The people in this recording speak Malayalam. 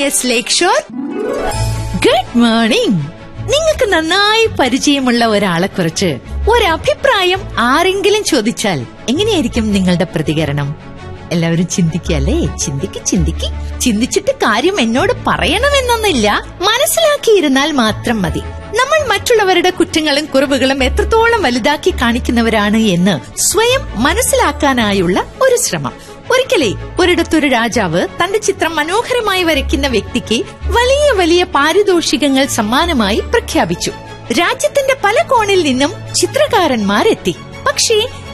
S Lakeshore good morning നിങ്ങൾക്ക് നന്നായി പരിചയമുള്ള ഒരാളെ കുറിച്ച് ഒരഭിപ്രായം ആരെങ്കിലും ചോദിച്ചാൽ എങ്ങനെയായിരിക്കും നിങ്ങളുടെ പ്രതികരണം എല്ലാവരും ചിന്തിക്കല്ലേ ചിന്തിക്ക് ചിന്തിക്ക് ചിന്തിച്ചിട്ട് കാര്യം എന്നോട് പറയണമെന്നൊന്നില്ല മനസ്സിലാക്കിയിരുന്നാൽ മാത്രം മതി നമ്മൾ മറ്റുള്ളവരുടെ കുറ്റങ്ങളും കുറവുകളും എത്രത്തോളം വലുതാക്കി കാണിക്കുന്നവരാണ് എന്ന് സ്വയം മനസ്സിലാക്കാനായുള്ള ഒരു ശ്രമം ഒരിക്കലേ ഒരിടത്തൊരു രാജാവ് തന്റെ ചിത്രം മനോഹരമായി വരയ്ക്കുന്ന വ്യക്തിക്ക് വലിയ വലിയ പാരിതോഷികങ്ങൾ സമ്മാനമായി പ്രഖ്യാപിച്ചു രാജ്യത്തിന്റെ പല കോണിൽ നിന്നും ചിത്രകാരന്മാരെത്തി പക്ഷേ